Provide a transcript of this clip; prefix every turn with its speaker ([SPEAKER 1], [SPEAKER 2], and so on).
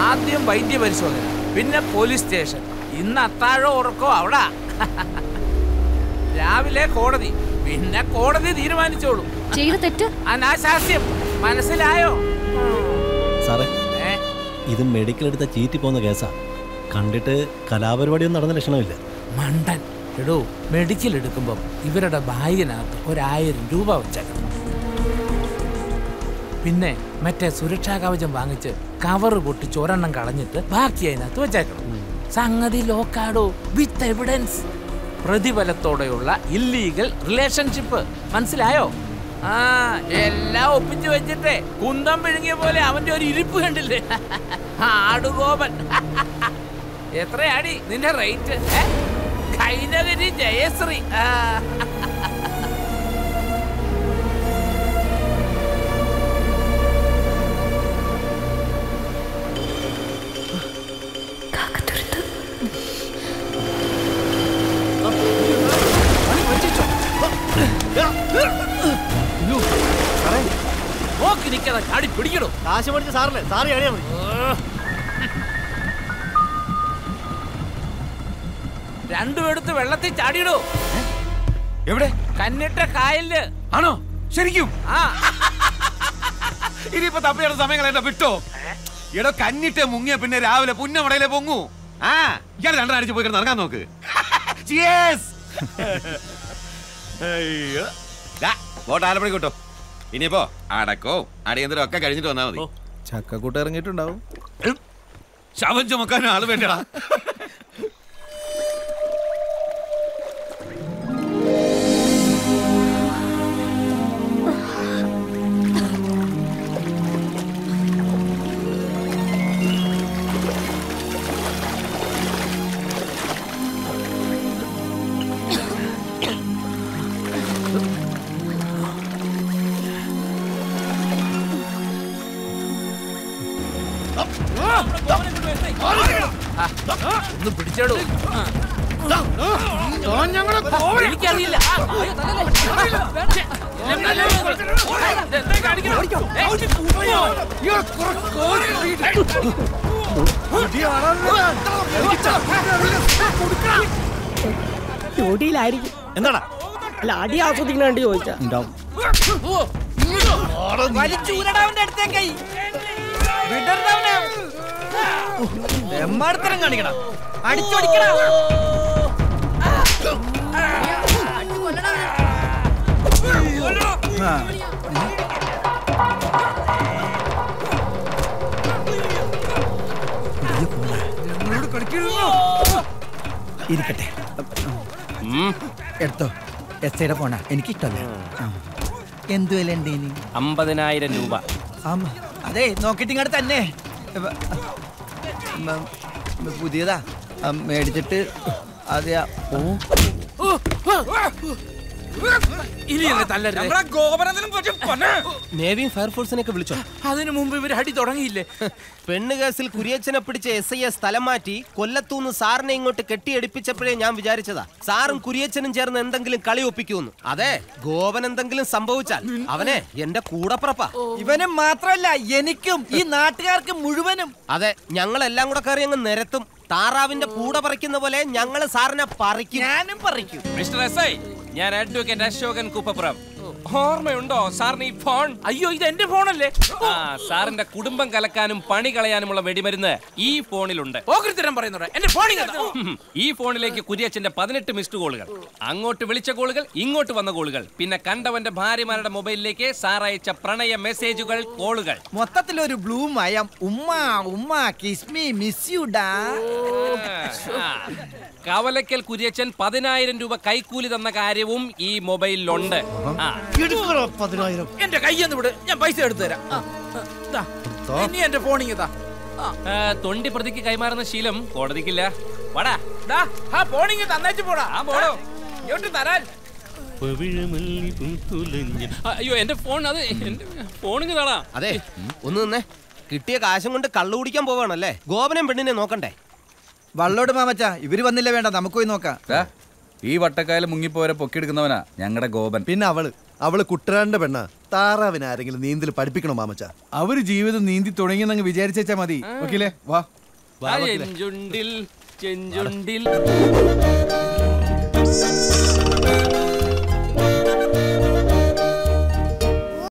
[SPEAKER 1] ആദ്യം വൈദ്യ പരിശോധന പിന്നെ പോലീസ് സ്റ്റേഷൻ ഇന്ന് അത്താഴോ ഉറക്കോ അവിടെ രാവിലെ കോടതി പിന്നെ കോടതി തീരുമാനിച്ചോളൂ
[SPEAKER 2] ചെയ്ത തെറ്റ്
[SPEAKER 1] അനാശാസ്യം മനസ്സിലായോ
[SPEAKER 3] സാറേ
[SPEAKER 1] ഏ
[SPEAKER 3] ഇത് മെഡിക്കൽ എടുത്ത ചീറ്റി പോകുന്ന കേസാ കണ്ടിട്ട് കലാപരിപാടിയൊന്നും നടന്ന ലക്ഷണമില്ല
[SPEAKER 1] മണ്ടൻ എടോ മെഡിക്കൽ എടുക്കുമ്പം ഇവരുടെ ബാഗിനകത്ത് ഒരായിരം രൂപ വെച്ചേക്കണം പിന്നെ മറ്റേ സുരക്ഷാ കവചം വാങ്ങിച്ച് കവറ് പൊട്ടിച്ച് ഒരെണ്ണം കളഞ്ഞിട്ട് ബാക്കി അതിനകത്ത് വെച്ചേക്കണം സംഗതി ലോക്കാടോ വിത്ത് എവിഡൻസ് പ്രതിഫലത്തോടെയുള്ള ഇല്ലീഗൽ റിലേഷൻഷിപ്പ് മനസ്സിലായോ ആ എല്ലാം ഒപ്പിച്ചു വെച്ചിട്ടേ കുന്തം വിഴുങ്ങിയ പോലെ അവന്റെ ഒരു ഇരിപ്പ് കണ്ടില്ലേ ആടുകോപൻ എത്രയാടി നിന്റെ റേറ്റ് കൈനഗരി ജയശ്രീ ആ. നോക്കി നിൽക്കാതെ ചാടി പിടിക്കണോ
[SPEAKER 4] കാശ് മേടിച്ച സാറല്ലേ സാറ് ചാടിയാ മതി
[SPEAKER 1] രണ്ടും എടുത്ത് വെള്ളത്തിൽ ചാടിയിടോ
[SPEAKER 5] എവിടെ
[SPEAKER 1] കന്നിട്ട കായലില്
[SPEAKER 5] ആണോ ശരിക്കും
[SPEAKER 1] ആ
[SPEAKER 5] ഇനിയിപ്പോ തപ്പിയുടെ സമയം കളയണ്ട വിട്ടോ എടോ കന്നിട്ട് മുങ്ങിയ പിന്നെ രാവിലെ പുന്നമടയിലെ പൊങ്ങൂ ആ ഇയാൾ രണ്ടടിച്ച് പോയി കിടന്ന് ഇറങ്ങാൻ നോക്ക് Cheers! അയ്യോ. ദാ, ബോട്ട് ആലപ്പുഴ കിട്ടോ ഇനിയിപ്പോ അടക്കോ അടിയന്തരം ഒക്കെ കഴിഞ്ഞിട്ട് വന്നാ മതി
[SPEAKER 6] ചക്കക്കൂട്ട് ഇറങ്ങിയിട്ടുണ്ടാവും
[SPEAKER 5] ശവം ചുമക്കാൻ ആള് വേണ്ടടാ
[SPEAKER 1] ഒന്ന് പിടിച്ചേടോ എനിക്കറിയില്ല ആ, അയ്യോ, തലയിലെ. ഛെ, എന്നെ ഇതെന്താ കാണിക്കണേ? ഏയ്,
[SPEAKER 7] ജോഡിയിലായിരിക്കും
[SPEAKER 4] എന്താടാ
[SPEAKER 7] അല്ല അടി ആസ്വദിക്കണ വേണ്ടി ചോദിച്ചാ
[SPEAKER 6] ഉണ്ടാവും
[SPEAKER 1] വലിച്ചൂരടാ അവന്റെ അടുത്തേക്ക് വിടർന്നവനെ
[SPEAKER 4] എമ്മാടത്തരം കാണിക്കണം അടിച്ചോടിക്കണം
[SPEAKER 6] ഇരിക്കട്ടെ എടുത്തോ എസ് ഐയുടെ ഫോണാ എനിക്കിഷ്ടമല്ല എന്തു വില ഉണ്ട് ഇനി
[SPEAKER 8] അമ്പതിനായിരം രൂപ
[SPEAKER 6] ആം, അതെ നോക്കിയിട്ട് ഇങ്ങോട്ട് തന്നെ ഇവ- മ- മ- പുതിയതാ ആ, മേടിച്ചിട്ട് അതെ ഓ
[SPEAKER 1] ഇനി എന്നെ തല്ലരുത്
[SPEAKER 8] നേവിയും ഫയർഫോഴ്സിനെയൊക്കെ വിളിച്ചോ
[SPEAKER 1] അതിനു മുമ്പ് ഇവർ അടി തുടങ്ങിയില്ലേ
[SPEAKER 8] പെണ്ണ് കേസിൽ കുരിയച്ചനെ പിടിച്ച എസ് ഐയെ സ്ഥലം മാറ്റി കൊല്ലത്തൂന്ന് സാറിനെ ഇങ്ങോട്ട് കെട്ടിയടിപ്പിച്ചപ്പോഴേ ഞാൻ വിചാരിച്ചതാ സാറും കുരിയച്ചനും ചേർന്ന് എന്തെങ്കിലും കളി ഒപ്പിക്കൂന്ന് അതെ ഗോപൻ എന്തെങ്കിലും സംഭവിച്ചാൽ അവനെ എന്റെ കൂടപ്പുറപ്പാ
[SPEAKER 6] ഇവനും മാത്രമല്ല എനിക്കും ഈ നാട്ടുകാർക്ക് മുഴുവനും
[SPEAKER 8] അതെ ഞങ്ങളെല്ലാം കൂടെ കയറി അങ്ങ് നിരത്തും താറാവിന്റെ കൂടെ പറിക്കുന്ന പോലെ ഞങ്ങള് സാറിനെ പറിക്കും
[SPEAKER 6] ഞാനും പറിക്കും
[SPEAKER 8] മിസ്റ്റർ എസ് ഐ ഞാൻ അഡ്വക്കേറ്റ് അശോകൻ കുപ്പപ്പുറം ഓർമ്മയുണ്ടോ സാറിന് ഈ ഫോൺ
[SPEAKER 1] അയ്യോ ഇത് എന്റെ ഫോണല്ലേ
[SPEAKER 8] ആ സാറിന്റെ കുടുംബം കലക്കാനും പണി കളയാനുമുള്ള വെടിമരുന്ന് ഈ ഫോണിലുണ്ട്
[SPEAKER 1] ഓകൃത്തരം പറയുന്നുണ്ട് എന്റെ ഫോണിൽ
[SPEAKER 8] ഉം. ഈ ഫോണിലേക്ക് കുര്യച്ചന്റെ പതിനെട്ട് മിസ്ഡ് കോളുകൾ അങ്ങോട്ട് വിളിച്ച കോളുകൾ ഇങ്ങോട്ട് വന്ന കോളുകൾ പിന്നെ കണ്ടവന്റെ ഭാര്യമാരുടെ മൊബൈലിലേക്ക് സാർ അയച്ച പ്രണയ മെസ്സേജുകൾ കോളുകൾ
[SPEAKER 6] മൊത്തത്തിലൊരു ബ്ലൂ മയം ഉമ്മ ഉമ്മ കിസ്മി മിസ് യു ഡാ
[SPEAKER 8] ആ. കവലക്കൽ കുര്യച്ചൻ പതിനായിരം രൂപ കൈക്കൂലി തന്ന കാര്യവും ഈ മൊബൈലിലുണ്ട് ആ
[SPEAKER 4] എടുക്കണോ പതിനായിരം
[SPEAKER 1] എന്റെ കയ്യെന്ന് വിട് ഞാൻ പൈസ എടുത്തു തരാം ആ, ആ, ദാ. ഇനി എന്റെ ഫോണിങ് ഇതാ ആ,
[SPEAKER 8] ആ, തൊണ്ടി പ്രതിക്ക് കൈമാറുന്ന ശീലം കോടതിക്കില്ല വാടാ
[SPEAKER 1] ദാ, ആ ഫോണിങ് തന്നേച്ചു പോടാ
[SPEAKER 8] ആ പോടോ.
[SPEAKER 1] ഇങ്ങോട്ട് തരാൻ
[SPEAKER 8] അയ്യോ എന്റെ ഫോൺ അത് എന്റെ ഫോണിങ് താടാ അതെ ഒന്ന് നിന്നേ കിട്ടിയ കാശും കൊണ്ട് കള്ളു കുടിക്കാൻ പോവാണല്ലേ ഗോപനം പെണ്ണിനെ നോക്കണ്ടേ
[SPEAKER 6] വള്ളോട് മാമച്ച ഇവര് വന്നില്ല വേണ്ട നമുക്ക് പോയി നോക്കാം
[SPEAKER 9] ഈ വട്ടക്കായൽ മുങ്ങിപ്പോരെ പൊക്കിയെടുക്കുന്നവനാ ഞങ്ങളുടെ ഗോപൻ
[SPEAKER 6] പിന്നെ അവള്
[SPEAKER 2] അവള് കുട്ടരാന്റെ പെണ്ണ താറാവിനെ ആരെങ്കിലും നീന്തൽ പഠിപ്പിക്കണോ മാമച്ച
[SPEAKER 9] അവര് ജീവിതം നീന്തി തുടങ്ങിയെന്നങ്ങ് വിചാരിച്ചാ മതി ഓക്കെ വാ
[SPEAKER 1] ചെഞ്ചുണ്ടിൽ ചെഞ്ചുണ്ടിൽ